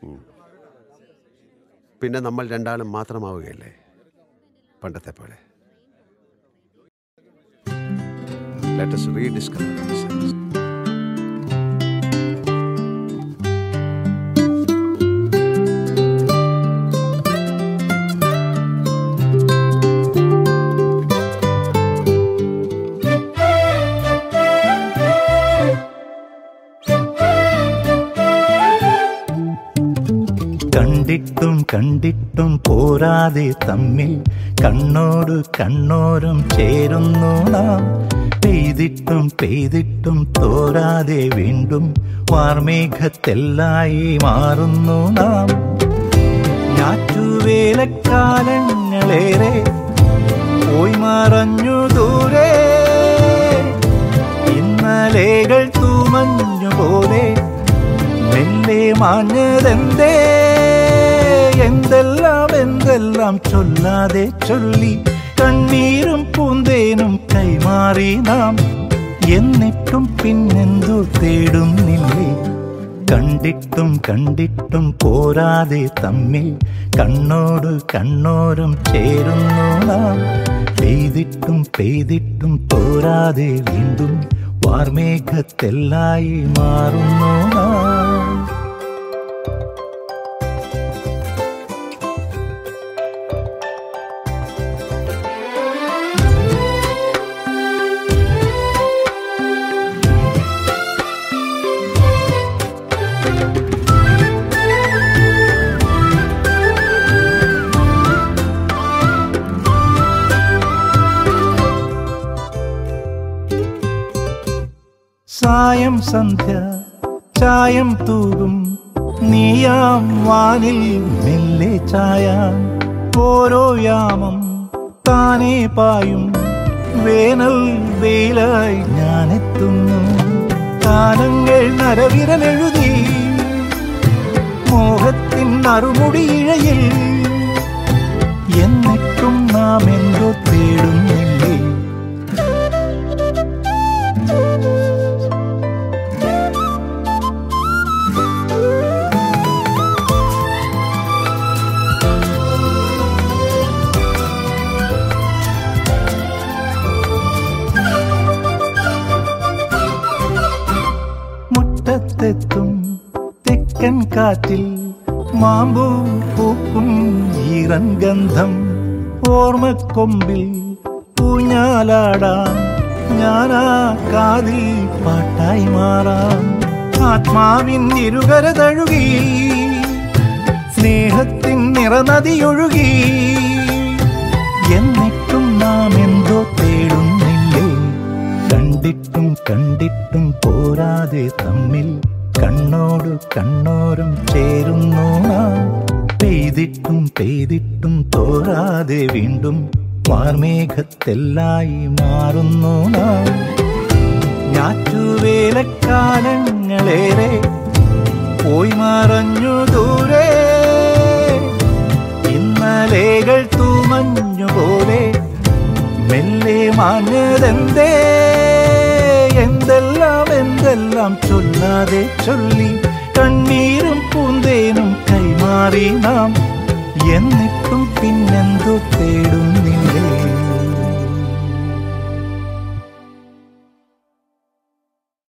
പിന്നെ നമ്മൾ രണ്ടാളും മാത്രമാവുകയല്ലേ പണ്ടത്തെ പോലെ Let us rediscover ourselves. കണ്ടിട്ടും കണ്ടിട്ടും പോരാതെ തമ്മിൽ കണ്ണോട് കണ്ണോരം ചേരുന്നു നാം പെയ്തിട്ടും പെയ്തിട്ടും തോരാതെ വീണ്ടും വാർമേഘത്തെല്ലായി മാറുന്നു നാം ഞാറ്റുവേലക്കാലങ്ങളേറെ പോയി മറഞ്ഞു ദൂരെ ഇന്നലേകൾ തൂമഞ്ഞു പോലെ മെല്ലെ മാഞ്ഞതെന്തേ എന്തെല്ലാം എന്തെല്ലാം ചൊല്ലാതെ ചൊല്ലി കണ്ണീരും പൂന്തേനും കൈമാറി നാം എന്നിട്ടും പിന്നെന്തു തേടുന്നില്ലേ കണ്ടിട്ടും കണ്ടിട്ടും പോരാതെ തമ്മിൽ കണ്ണോട് കണ്ണോരം ചേരുന്നു നാം പെയ്തിട്ടും പെയ്തിട്ടും തോരാതെ വീണ്ടും വാർമേഘത്തെല്ലായി മാറുന്നു നാം സായം സന്ധ്യ ചായം തൂകും നീയാം വാനിൽ മെല്ലെ ചായ ഓരോ യാമം താനേ പായും വേനൽ വെയിലായി ഞാനെത്തുന്നു കാലങ്ങൾ നരവിരലെഴുതി മോഹത്തിൻ അറുമുടി ഇഴയിൽ എന്നിട്ടും നാം എന്തോ തേടുന്നില്ലേ മുറ്റത്തെത്തും തെക്കൻ കാറ്റിൽ മാമ്പൂ പൂക്കും ഈറൻ ഗന്ധം ഓർമ്മക്കൊമ്പിൽ ഊഞ്ഞാലാടാം ഞാനാ കാതിൽ പാട്ടായി മാറാം ആത്മാവിൻ ഇരുകര തഴുകി സ്നേഹത്തിൻ നിറനദിയൊഴുകി എന്നിട്ടും നാം എന്തോ തേടുന്നില്ലേ കണ്ടിട്ടും കണ്ടിട്ടും പോരാതെ തമ്മിൽ കണ്ണോട് കണ്ണോരം ചേരുന്നു നാം പെയ്തിട്ടും പെയ്തിട്ടും തോരാതെ വീണ്ടും വാർമേഘത്തെല്ലായി മാറുന്നു നാം ഞാറ്റുവേലക്കാലങ്ങളേറെ പോയി മറഞ്ഞു ദൂരെ ഇന്നലേകൾ തൂമഞ്ഞു പോലെ മെല്ലെ മാഞ്ഞതെന്തേ എന്തെല്ലാം എന്തെല്ലാം ചൊല്ലാതെ ചൊല്ലി കണ്ണീരും പൂന്തേനും കൈമാറി നാം എന്നിട്ടും പിന്നെന്തു തേടുന്നില്ലേ